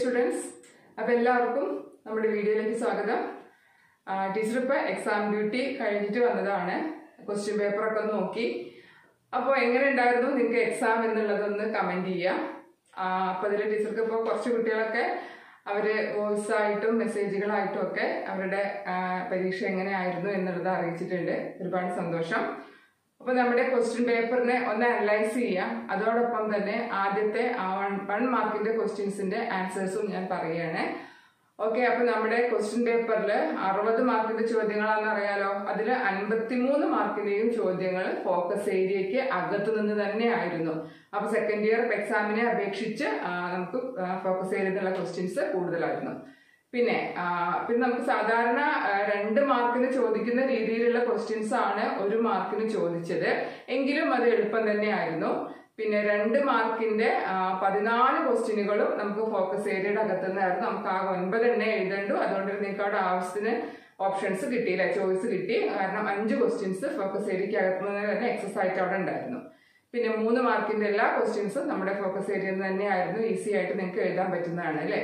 Students അപ്പോൾ എല്ലാവർക്കും നമ്മുടെ വീഡിയോയിലേക്ക് സ്വാഗതം ടീച്ചർ ഇപ്പോൾ എക്സാം ഡ്യൂട്ടി കഴിഞ്ഞിട്ട് വന്നതാണ് ക്വസ്റ്റ്യൻ പേപ്പറൊക്കെ ഒന്ന് നോക്കി അപ്പോൾ എങ്ങനെ ഉണ്ടായിരുന്നു നിങ്ങൾക്ക് എക്സാം എന്നുള്ളതൊന്ന് കമൻറ്റ് ചെയ്യാം അപ്പോൾ അതിൽ ടീച്ചർക്ക് ഇപ്പോൾ കുറച്ച് കുട്ടികളൊക്കെ അവർ വോയിസ് ആയിട്ടും മെസ്സേജുകളായിട്ടും ഒക്കെ അവരുടെ ആ, പരീക്ഷ എങ്ങനെയായിരുന്നു എന്നുള്ളത് അറിയിച്ചിട്ടുണ്ട് ഒരുപാട് സന്തോഷം അപ്പോൾ നമ്മുടെ ക്വസ്റ്റ്യൻ പേപ്പറിനെ ഒന്ന് അനലൈസ് ചെയ്യാം അതോടൊപ്പം തന്നെ ആദ്യത്തെ വൺ വൺ മാർക്കിന്റെ ക്വസ്റ്റ്യൻസിന്റെ ആൻസേഴ്സും ഞാൻ പറയുകയാണ് ഓക്കെ അപ്പൊ നമ്മുടെ ക്വസ്റ്റ്യൻ പേപ്പറിൽ അറുപത് മാർക്കിന്റെ ചോദ്യങ്ങളാണെന്ന് അറിയാലോ അതിൽ അൻപത്തിമൂന്ന് മാർക്കിന്റെയും ചോദ്യങ്ങൾ ഫോക്കസ് ഏരിയയ്ക്ക് അകത്തു നിന്ന് തന്നെ ആയിരുന്നു അപ്പൊ സെക്കൻഡ് ഇയർ എക്സാമിനെ അപേക്ഷിച്ച് ആ, നമുക്ക് ഫോക്കസ് ഏരിയയിലുള്ള ക്വസ്റ്റ്യൻസ് കൂടുതലായിരുന്നു പിന്നെ ആ, പിന്നെ നമുക്ക് സാധാരണ ആ, രണ്ട് മാർക്കിന് ചോദിക്കുന്ന രീതിയിലുള്ള ക്വസ്റ്റ്യൻസ് ആണ് ഒരു മാർക്കിന് ചോദിച്ചത് എങ്കിലും അത് എളുപ്പം തന്നെയായിരുന്നു പിന്നെ രണ്ട് മാർക്കിന്റെ ആ, പതിനാല് ക്വസ്റ്റ്യനുകളും നമുക്ക് ഫോക്കസ് ഏരിയയുടെ അകത്തു നിന്നായിരുന്നു നമുക്ക് ആ ഒൻപത് എണ്ണ എഴുതണ്ടു അതുകൊണ്ട് നിങ്ങൾക്ക് അവിടെ ആവശ്യത്തിന് ഓപ്ഷൻസ് കിട്ടിയില്ല ചോയ്സ് കിട്ടി കാരണം അഞ്ച് ക്വസ്റ്റ്യൻസ് ഫോക്കസ് ഏരിയയ്ക്ക് അകത്തു നിന്ന് തന്നെ എക്സസ് ആയിട്ട് അവിടെ ഉണ്ടായിരുന്നു പിന്നെ മൂന്ന് മാർക്കിന്റെ എല്ലാ ക്വസ്റ്റ്യൻസും നമ്മുടെ ഫോക്കസ് ഏരിയയിൽ നിന്ന് തന്നെയായിരുന്നു ഈസി ആയിട്ട് നിങ്ങൾക്ക് എഴുതാൻ പറ്റുന്നതാണ് അല്ലേ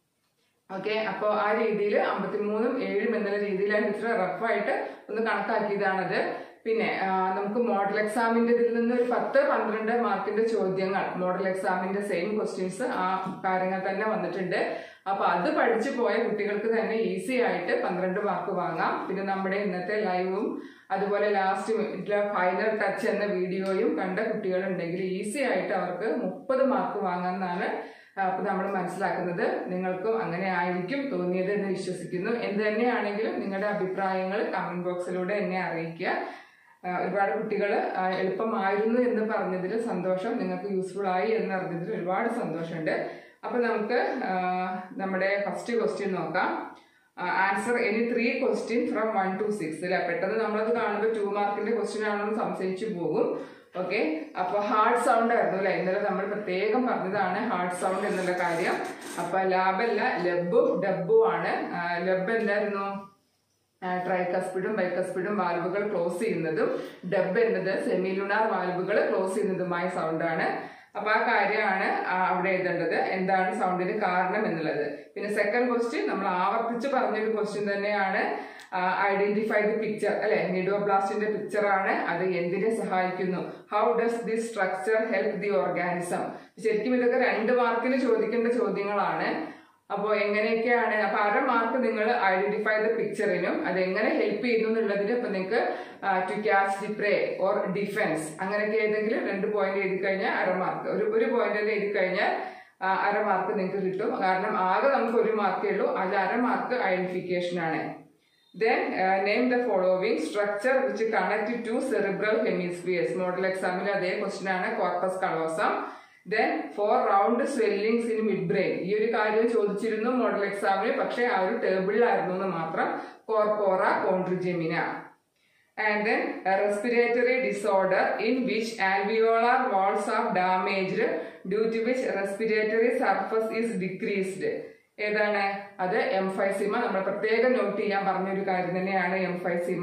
ഓക്കെ അപ്പോൾ ആ രീതിയിൽ അമ്പത്തിമൂന്നും ഏഴും എന്നുള്ള രീതിയിലാണ് ടീച്ചർ റഫായിട്ട് ഒന്ന് കണക്കാക്കിയതാണത് പിന്നെ ആ, നമുക്ക് മോഡൽ എക്സാമിന്റെ ഇതിൽ നിന്ന് ഒരു പത്ത് പന്ത്രണ്ട് മാർക്കിന്റെ ചോദ്യങ്ങൾ മോഡൽ എക്സാമിന്റെ സെയിം ക്വസ്റ്റ്യൻസ് ആ കാര്യങ്ങൾ തന്നെ വന്നിട്ടുണ്ട് അപ്പൊ അത് പഠിച്ചു പോയ കുട്ടികൾക്ക് തന്നെ ഈസി ആയിട്ട് പന്ത്രണ്ട് മാർക്ക് വാങ്ങാം പിന്നെ നമ്മുടെ ഇന്നത്തെ ലൈവും അതുപോലെ ലാസ്റ്റ് മിനിറ്റിലെ ഫൈനൽ ടച്ച് എന്ന വീഡിയോയും കണ്ട കുട്ടികളുണ്ടെങ്കിൽ ഈസി ആയിട്ട് അവർക്ക് മുപ്പത് മാർക്ക് വാങ്ങാമെന്നാണ് അപ്പൊ നമ്മൾ മനസ്സിലാക്കുന്നത് നിങ്ങൾക്കും അങ്ങനെ ആയിരിക്കും തോന്നിയത് എന്ന് വിശ്വസിക്കുന്നു എന്ത് തന്നെയാണെങ്കിലും നിങ്ങളുടെ അഭിപ്രായങ്ങൾ കമന്റ് ബോക്സിലൂടെ എന്നെ അറിയിക്കുക ആ, ഒരുപാട് കുട്ടികൾ എളുപ്പമായിരുന്നു എന്ന് പറഞ്ഞതിൽ സന്തോഷം നിങ്ങൾക്ക് യൂസ്ഫുൾ ആയി എന്ന് അറിഞ്ഞതിൽ ഒരുപാട് സന്തോഷമുണ്ട് അപ്പൊ നമുക്ക് ആ, നമ്മുടെ ഫസ്റ്റ് ക്വസ്റ്റ്യൻ നോക്കാം answer any three question from one two six അല്ലെ പെട്ടെന്ന് നമ്മളത് കാണുമ്പോൾ ടു മാർക്കിന്റെ ക്വസ്റ്റ്യൻ ആണെന്ന് സംശയിച്ചു പോകും ഓക്കെ അപ്പൊ ഹാർഡ് സൗണ്ട് ആയിരുന്നു അല്ലെ ഇന്നലെ നമ്മൾ പ്രത്യേകം പറഞ്ഞതാണ് ഹാർഡ് സൗണ്ട് എന്നുള്ള കാര്യം അപ്പൊ ലാബല്ല ലബും ഡബ്ബും ആണ് ആ, ലബ് എന്തായിരുന്നു ട്രൈകസ്പിഡും ബൈക്കസ്പിഡും വാൽവുകൾ ക്ലോസ് ചെയ്യുന്നതും ഡബ് എന്നത് സെമിലുണാർ വാൽവുകൾ ക്ലോസ് ചെയ്യുന്നതുമായ സൗണ്ടാണ് അപ്പൊ ആ കാര്യമാണ് ആ അവിടെ എഴുതേണ്ടത് എന്താണ് സൗണ്ടിന് കാരണം എന്നുള്ളത് പിന്നെ സെക്കൻഡ് ക്വസ്റ്റ്യൻ നമ്മൾ ആവർത്തിച്ച് പറഞ്ഞൊരു ക്വസ്റ്റ്യൻ തന്നെയാണ് ഐഡന്റിഫൈ ദി പിക്ചർ അല്ലെ നിഡോബ്ലാസ്റ്റിന്റെ പിക്ചർ ആണ് അത് എന്തിനെ സഹായിക്കുന്നു how does this structure help the organism ശരിക്കും ഇതൊക്കെ രണ്ട് മാർക്കിന് ചോദിക്കേണ്ട ചോദ്യങ്ങളാണ് അപ്പോൾ എങ്ങനെയൊക്കെയാണ് അപ്പൊ അര മാർക്ക് നിങ്ങൾ ഐഡന്റിഫൈ ദ പിക്ചറിനും അത് എങ്ങനെ ഹെൽപ്പ് ചെയ്യുന്നു എന്നുള്ളതിന് ഇപ്പൊ നിങ്ങൾക്ക് to catch the prey or defence അങ്ങനെയൊക്കെ ഏതെങ്കിലും രണ്ട് പോയിന്റ് എഴുതി കഴിഞ്ഞാൽ അര മാർക്ക് ഒരു ഒരു പോയിന്റ് എഴുതി കഴിഞ്ഞാൽ ആ, അര മാർക്ക് നിങ്ങൾക്ക് കിട്ടും കാരണം ആകെ നമുക്ക് ഒരു മാർക്കേ ഉള്ളൂ അതിൽ അര മാർക്ക് ഐഡന്റിഫിക്കേഷൻ ആണ് then name the following structure which connect to cerebral hemispheres model എക്സാമിൽ അതേ ക്വസ്റ്റ്യൻ ആണ് corpus callosum then four round swellings in mid brain ഈ ഒരു കാര്യം ചോദിച്ചിരുന്നു മോഡൽ എക്സാമിൽ പക്ഷേ ആ ഒരു ടേബിളിലായിരുന്നു എന്ന് മാത്രം corpora quadrigemina and then respiratory disorder in which alveolar walls are damaged due to which respiratory surface is decreased ഏതാണ് അത് എംഫൈസിമ നമ്മൾ പ്രത്യേകം നോട്ട് ചെയ്യാൻ പറഞ്ഞൊരു കാര്യം തന്നെയാണ് എംഫൈസിമ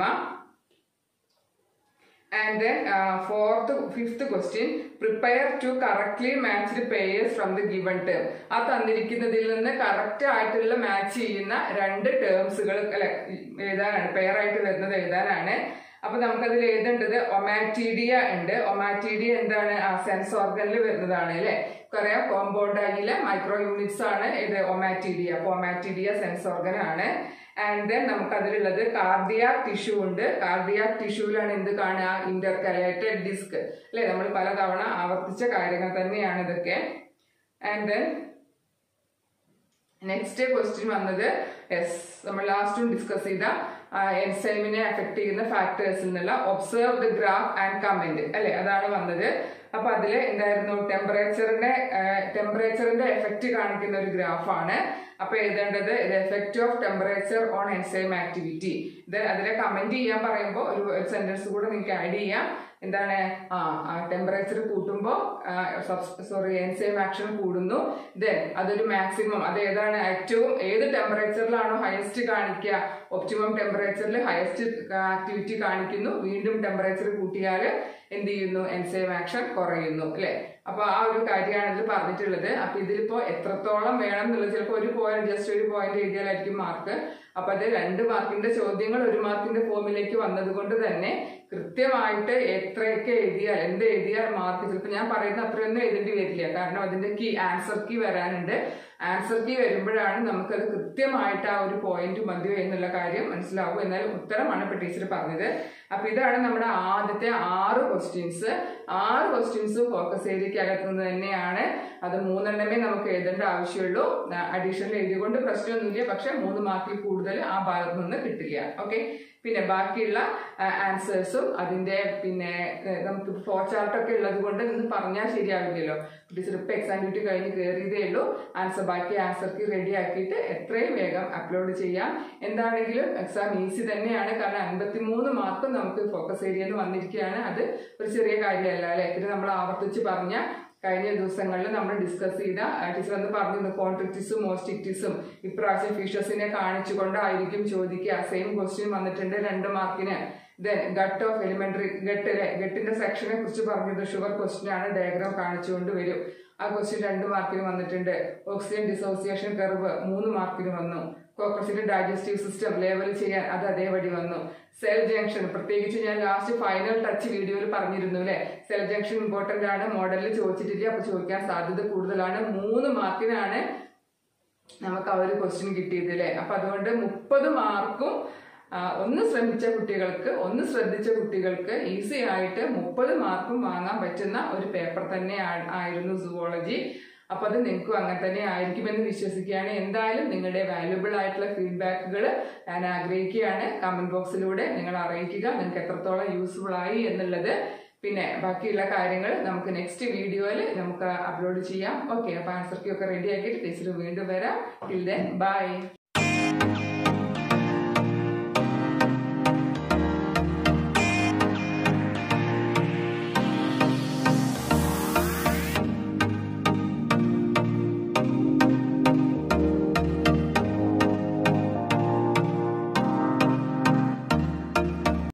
And then uh, fourth, fifth question, prepare to correctly match the pairs from the given term. ആ തന്നിരിക്കുന്നതിൽ നിന്ന് കറക്റ്റ് ആയിട്ടുള്ള മാച്ച് ചെയ്യുന്ന രണ്ട് ടേംസുകൾ അല്ലെ എഴുതാനാണ് പെയർ ആയിട്ട് വരുന്നത് എഴുതാനാണ് അപ്പൊ നമുക്കതിൽ എഴുതേണ്ടത് ഒമാറ്റീഡിയ ഉണ്ട് ഒമാറ്റീഡിയ എന്താണ് ആ സെൻസ് ഓർഗനിൽ വരുന്നതാണ് അല്ലെ പറയാം കോമ്പൗണ്ട് ആയിലെ മൈക്രോ യൂണിറ്റ്സ് ആണ് ഇത് ഒമാറ്റീഡിയ അപ്പൊ ഒമാറ്റീഡിയ സെൻസ് ഓർഗൻ ആണ് ആൻഡ് ദെൻ നമുക്ക് അതിലുള്ളത് കാർഡിയാക് ടിഷ്യൂ ഉണ്ട് കാർഡിയാക് ടിഷ്യൂവിലാണ് എന്ത് കാണുക ഇന്റർകലേറ്റഡ് ഡിസ്ക് അല്ലെ നമ്മൾ പലതവണ ആവർത്തിച്ച കാര്യങ്ങൾ തന്നെയാണ് ഇതൊക്കെ ആൻഡ് ദെൻ നെക്സ്റ്റ് ക്വസ്റ്റ്യൻ വന്നത് യെസ് നമ്മൾ ലാസ്റ്റും ഡിസ്കസ് ചെയ്ത എൻസൈമിനെ അഫക്ട് ചെയ്യുന്ന ഫാക്ടേഴ്സിൽ നിന്നുള്ള observe the graph and comment അല്ലെ അതാണ് വന്നത് അപ്പൊ അതില് എന്തായിരുന്നു ടെമ്പറേച്ചറിന്റെ ടെമ്പറേച്ചറിന്റെ എഫക്റ്റ് കാണിക്കുന്ന ഒരു ഗ്രാഫാണ് അപ്പൊ എഴുതേണ്ടത് ഇത് effect of temperature on enzyme activity ഇത് അതിലെ കമന്റ് ചെയ്യാൻ പറയുമ്പോൾ ഒരു സെന്റൻസ് കൂടെ നിങ്ങൾക്ക് ആഡ് ചെയ്യാം എന്താണ് ആ ടെമ്പറേച്ചർ കൂട്ടുമ്പോൾ സോറി എൻസൈം ആക്ഷൻ കൂടുന്നു ദെൻ അതൊരു മാക്സിമം അത് ഏതാണ് ഏറ്റവും ഏത് ടെമ്പറേച്ചറിലാണോ ഹയസ്റ്റ് കാണിക്കുക ഒപ്റ്റിമം ടെമ്പറേച്ചറിൽ ഹയസ്റ്റ് ആക്ടിവിറ്റി കാണിക്കുന്നു വീണ്ടും ടെമ്പറേച്ചർ കൂട്ടിയാൽ എന്ത് ചെയ്യുന്നു എൻസൈം ആക്ഷൻ കുറയുന്നു അല്ലെ അപ്പൊ ആ ഒരു കാര്യമാണ് ഇതിൽ പറഞ്ഞിട്ടുള്ളത് അപ്പൊ ഇതിലിപ്പോ എത്രത്തോളം വേണം എന്നുള്ളത് ചിലപ്പോൾ ഒരു പോയിന്റ് ജസ്റ്റ് ഒരു പോയിന്റ് എഴുതിയാലായിരിക്കും മാർക്ക് അപ്പൊ അത് രണ്ട് മാർക്കിന്റെ ചോദ്യങ്ങൾ ഒരു മാർക്കിന്റെ ഫോമിലേക്ക് വന്നത് കൊണ്ട് തന്നെ കൃത്യമായിട്ട് എത്രയൊക്കെ എഴുതിയാൽ എന്ത് എഴുതിയാൽ മാർക്ക് ചിലപ്പോൾ ഞാൻ പറയുന്ന അത്രയൊന്നും എഴുതേണ്ടി വരില്ല കാരണം അതിന്റെ കീ ആൻസർ കീ വരാനുണ്ട് ആൻസർ കീ വരുമ്പോഴാണ് നമുക്കത് കൃത്യമായിട്ട് ആ ഒരു പോയിന്റ് മതിയോ എന്നുള്ള കാര്യം മനസ്സിലാവും എന്നാൽ ഉത്തരമാണ് ഇപ്പൊ ടീച്ചർ പറഞ്ഞത് അപ്പൊ ഇതാണ് നമ്മുടെ ആദ്യത്തെ ആറ് ക്വസ്റ്റ്യൻസ് ആറ് ക്വസ്റ്റ്യൻസ് ഫോക്കസ് ഏരിയക്കകത്ത് നിന്ന് തന്നെയാണ് അത് മൂന്നെണ്ണമേ നമുക്ക് എഴുതേണ്ട ആവശ്യമുള്ളൂ അഡീഷണൽ എഴുതിക്കൊണ്ട് പ്രശ്നമൊന്നുമില്ല പക്ഷെ മൂന്ന് മാർക്കിൽ കൂടുതൽ ആ ഭാഗത്ത് നിന്ന് കിട്ടില്ല ഓക്കെ പിന്നെ ബാക്കിയുള്ള ആൻസേഴ്സും അതിന്റെ പിന്നെ ഏഹ്, നമുക്ക് ഫ്ലോ ചാർട്ടൊക്കെ ഉള്ളത് കൊണ്ട് ഇന്ന് പറഞ്ഞാൽ ശരിയാവില്ലല്ലോ ടീച്ചർ ഇപ്പൊ എക്സാം ഡ്യൂട്ടി കഴിഞ്ഞ് കയറിയതേ ഉള്ളൂ ആൻസർ ബാക്കി ആൻസർക്ക് റെഡി ആക്കിയിട്ട് എത്രയും വേഗം അപ്ലോഡ് ചെയ്യാം എന്താണെങ്കിലും എക്സാം ഈസി തന്നെയാണ് കാരണം അൻപത്തിമൂന്ന് മാർക്കും നമുക്ക് ഫോക്കസ് ഏരിയയിൽ വന്നിരിക്കുകയാണ് അത് ഒരു ചെറിയ കാര്യമല്ല അല്ലെ പിന്നെ നമ്മൾ ആവർത്തിച്ച് പറഞ്ഞ കഴിഞ്ഞ ദിവസങ്ങളിൽ നമ്മൾ ഡിസ്കസ് ചെയ്ത ടീച്ചർ എന്ന് പറഞ്ഞിരുന്നു കോൺട്രിക്റ്റിസും മോസ്റ്റിക്റ്റിസും ഇപ്രാവശ്യം ഫീഷേഴ്സിനെ കാണിച്ചുകൊണ്ടായിരിക്കും ചോദിക്കുക സെയിം ക്വസ്റ്റ്യൻ വന്നിട്ടുണ്ട് രണ്ട് മാർക്കിന് then gut of alimentary gut ഗട്ടിന്റെ സെക്ഷനെ കുറിച്ച് പറഞ്ഞത് ഷുഗർ ക്വസ്റ്റ്യൻ ആണ് ഡയഗ്രാം കാണിച്ചുകൊണ്ട് വരും ആ ക്വസ്റ്റ്യൻ രണ്ട് മാർക്കിന് വന്നിട്ടുണ്ട് ഓക്സിജൻ ഡിസോസിയേഷൻ കർവ് മൂന്ന് മാർക്കിന് വന്നു കോക്രസിന്റെ ഡൈജസ്റ്റീവ് സിസ്റ്റം ലേവൽ ചെയ്യാൻ അത് അതേപടി വന്നു സെൽ ജംഗ്ഷൻ പ്രത്യേകിച്ച് ഞാൻ ലാസ്റ്റ് ഫൈനൽ ടച്ച് വീഡിയോയിൽ പറഞ്ഞിരുന്നു അല്ലെ സെൽ ജംഗ്ഷൻ ഇമ്പോർട്ടന്റ് ആണ് മോഡലിൽ ചോദിച്ചിട്ടില്ല അപ്പൊ ചോദിക്കാൻ സാധ്യത കൂടുതലാണ് മൂന്ന് മാർക്കിനാണ് നമുക്ക് ആ ഒരു ക്വസ്റ്റ്യൻ കിട്ടിയത് അല്ലേ അപ്പൊ അതുകൊണ്ട് മുപ്പത് മാർക്കും ആ, ഒന്ന് ശ്രമിച്ച കുട്ടികൾക്ക് ഒന്ന് ശ്രദ്ധിച്ച കുട്ടികൾക്ക് ഈസി ആയിട്ട് മുപ്പത് മാർക്കും വാങ്ങാൻ പറ്റുന്ന ഒരു പേപ്പർ തന്നെ ആ- ആയിരുന്നു സുവോളജി അപ്പൊ അത് നിങ്ങൾക്കും അങ്ങനെ തന്നെ ആയിരിക്കുമെന്ന് വിശ്വസിക്കുകയാണ് എന്തായാലും നിങ്ങളുടെ വാല്യുബിൾ ആയിട്ടുള്ള ഫീഡ്ബാക്കുകൾ ഞാൻ ആഗ്രഹിക്കുകയാണ് കമന്റ് ബോക്സിലൂടെ നിങ്ങൾ അറിയിക്കുക നിങ്ങൾക്ക് എത്രത്തോളം യൂസ്ഫുൾ ആയി എന്നുള്ളത് പിന്നെ ബാക്കിയുള്ള കാര്യങ്ങൾ നമുക്ക് നെക്സ്റ്റ് വീഡിയോയിൽ നമുക്ക് അപ്ലോഡ് ചെയ്യാം ഓക്കെ അപ്പൊ ആൻസർ ഒക്കെ റെഡി ആക്കിയിട്ട് ടീച്ചർ വീണ്ടും വരാം ടിൽ ദെൻ ബൈ